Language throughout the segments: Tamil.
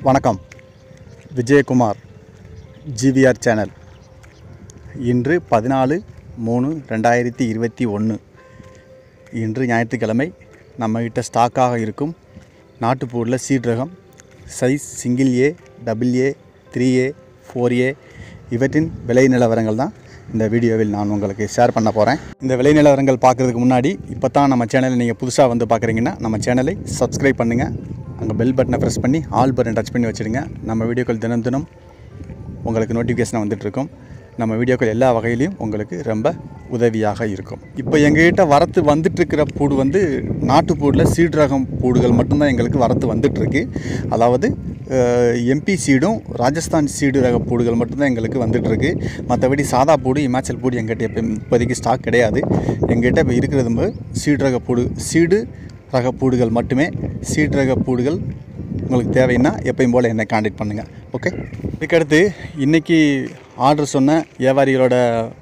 வணக்கம் விஜயகுமார் ஜிவிஆர் சேனல் இன்று பதினாலு மூணு ரெண்டாயிரத்தி இருபத்தி ஒன்று இன்று ஞாயிற்றுக்கிழமை நம்மகிட்ட ஸ்டாக்காக இருக்கும் நாட்டுப்பூரில் சீட் ரகம் size single A double A three A four A இவற்றின் விலை நிலவரங்கள் தான் இந்த வீடியோவில் நான் உங்களுக்கு ஷேர் பண்ண போகிறேன் இந்த விலை நிலவரங்கள் பார்க்குறதுக்கு முன்னாடி இப்போ தான் நம்ம சேனலை நீங்கள் புதுசாக வந்து பார்க்குறீங்கன்னா நம்ம சேனலை சப்ஸ்கிரைப் பண்ணுங்கள் அங்கே பெல் பட்டனை ப்ரெஸ் பண்ணி ஆல் பட்டன் டச் பண்ணி வச்சுடுங்க நம்ம வீடியோக்கள் தினம் தினம் உங்களுக்கு நோட்டிஃபிகேஷன் வந்துட்டுருக்கும் நம்ம வீடியோக்கள் எல்லா வகையிலையும் உங்களுக்கு ரொம்ப உதவியாக இருக்கும் இப்போ எங்ககிட்ட வரத்து வந்துட்டுருக்கிற பூடு வந்து நாட்டுப்பூடில் சீடு ரகம் பூடுகள் மட்டும்தான் எங்களுக்கு வரத்து வந்துட்டுருக்கு அதாவது எம்பி சீடும் ராஜஸ்தான் சீடு ரக பூடுகள் மட்டும்தான் எங்களுக்கு வந்துட்டுருக்கு மற்றபடி சாதா பூடு இமாச்சல் பூடு எங்கிட்ட இப்போ இப்போதைக்கு ஸ்டாக் கிடையாது எங்கிட்ட இப்போ இருக்கிறது வந்து சீடு ரக பூடு சீடு ரக பூடுகள் மட்டுமே சீடு ரக பூடுகள் உங்களுக்கு தேவைன்னா எப்பயும் போல் என்னை காண்டாக்ட் பண்ணுங்கள் ஓகே இதுக்கடுத்து இன்றைக்கி ஆர்டர் சொன்ன வியாபாரிகளோட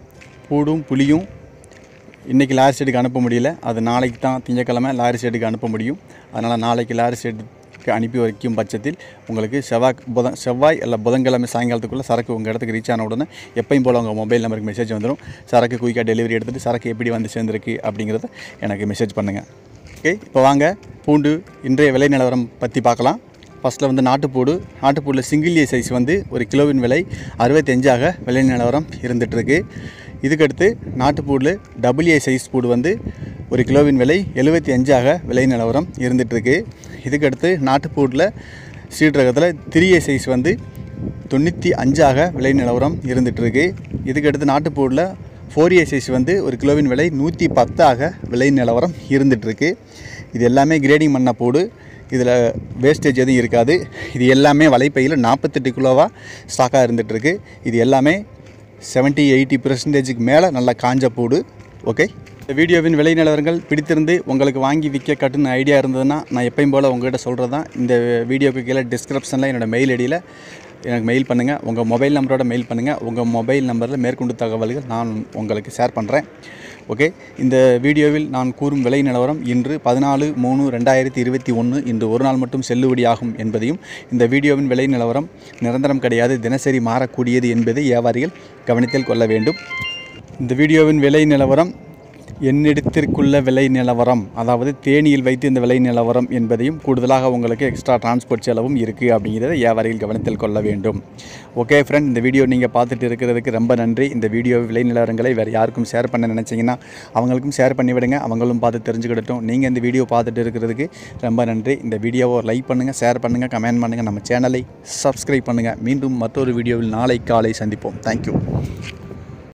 பூடும் புளியும் இன்றைக்கி லாரி ஷெட்டுக்கு அனுப்ப முடியல அது நாளைக்கு தான் திங்கக்கிழமை லாரி ஷெட்டுக்கு அனுப்ப முடியும் அதனால் நாளைக்கு லாரி ஷெட்டுக்கு அனுப்பி வைக்கும் பட்சத்தில் உங்களுக்கு செவ்வாய் புதன் செவ்வாய் இல்லை புதன்கிழமை சாயங்காலத்துக்குள்ளே சரக்கு உங்கள் இடத்துக்கு ரீச் ஆன உடனே எப்பயும் போல் உங்கள் மொபைல் நம்பருக்கு மெசேஜ் வந்துடும் சரக்கு குயிக்காக டெலிவரி எடுத்துகிட்டு சரக்கு எப்படி வந்து சேர்ந்துருக்கு அப்படிங்கிறத எனக்கு மெசேஜ் பண்ணுங்கள் ஓகே இப்போ வாங்க பூண்டு இன்றைய விலை நிலவரம் பற்றி பார்க்கலாம் ஃபஸ்ட்டில் வந்து நாட்டுப்பூடு நாட்டுப்பூடில் சிங்கிள் ஏ சைஸ் வந்து ஒரு கிலோவின் விலை அறுபத்தஞ்சாக விலை நிலவரம் இருந்துகிட்ருக்கு இதுக்கடுத்து நாட்டுப்பூடில் டபுள் ஏ சைஸ் பூடு வந்து ஒரு கிலோவின் விலை எழுபத்தி அஞ்சாக விலை நிலவரம் இருந்துகிட்ருக்கு இதுக்கடுத்து நாட்டுப்பூடில் சீட் ரகத்தில் த்ரீ ஏ சைஸ் வந்து தொண்ணூற்றி அஞ்சாக விலை நிலவரம் இருந்துகிட்ருக்கு இதுக்கடுத்து நாட்டுப்பூடில் ஃபோர் ஏ சைஸ் வந்து ஒரு கிலோவின் விலை நூற்றி பத்தாக விலை நிலவரம் இருந்துகிட்ருக்கு இது எல்லாமே கிரேடிங் பண்ண பூடு இதில் வேஸ்டேஜ் எதுவும் இருக்காது இது எல்லாமே வலைப்பையில் நாற்பத்தெட்டு கிலோவாக ஸ்டாக்காக இருந்துகிட்ருக்கு இது எல்லாமே செவன்ட்டி எயிட்டி பர்சன்டேஜுக்கு மேலே நல்லா காஞ்ச பூடு ஓகே இந்த வீடியோவின் விலை நிலவரங்கள் பிடித்திருந்து உங்களுக்கு வாங்கி விற்க கட்டுன்னு ஐடியா இருந்ததுன்னா நான் எப்பயும் போல் உங்கள்கிட்ட சொல்கிறது தான் இந்த வீடியோக்கு கீழே டிஸ்கிரிப்ஷனில் என்னோடய மெயில் ஐடியில் எனக்கு மெயில் பண்ணுங்கள் உங்கள் மொபைல் நம்பரோட மெயில் பண்ணுங்கள் உங்கள் மொபைல் நம்பரில் மேற்கொண்டு தகவல்கள் நான் உங்களுக்கு ஷேர் பண்ணுறேன் ஓகே இந்த வீடியோவில் நான் கூறும் விலை நிலவரம் இன்று பதினாலு மூணு ரெண்டாயிரத்தி இருபத்தி ஒன்று இன்று ஒரு நாள் மட்டும் செல்லுபடியாகும் என்பதையும் இந்த வீடியோவின் விலை நிலவரம் நிரந்தரம் கிடையாது தினசரி மாறக்கூடியது என்பதை வியாபாரிகள் கவனத்தில் கொள்ள வேண்டும் இந்த வீடியோவின் விலை நிலவரம் என்னிடத்திற்குள்ள விலை நிலவரம் அதாவது தேனியில் வைத்து இந்த விலை நிலவரம் என்பதையும் கூடுதலாக உங்களுக்கு எக்ஸ்ட்ரா டிரான்ஸ்போர்ட் செலவும் இருக்குது அப்படிங்கிறத வியாபாரிகள் கவனத்தில் கொள்ள வேண்டும் ஓகே ஃப்ரெண்ட் இந்த வீடியோ நீங்கள் பார்த்துட்டு இருக்கிறதுக்கு ரொம்ப நன்றி இந்த வீடியோ விலை நிலவரங்களை வேறு யாருக்கும் ஷேர் பண்ண நினச்சிங்கன்னா அவங்களுக்கும் ஷேர் பண்ணி விடுங்க அவங்களும் பார்த்து தெரிஞ்சுக்கிடட்டும் நீங்கள் இந்த வீடியோ பார்த்துட்டு இருக்கிறதுக்கு ரொம்ப நன்றி இந்த வீடியோவை லைக் பண்ணுங்கள் ஷேர் பண்ணுங்கள் கமெண்ட் பண்ணுங்கள் நம்ம சேனலை சப்ஸ்கிரைப் பண்ணுங்கள் மீண்டும் மற்றொரு வீடியோவில் நாளை காலை சந்திப்போம் தேங்க்யூ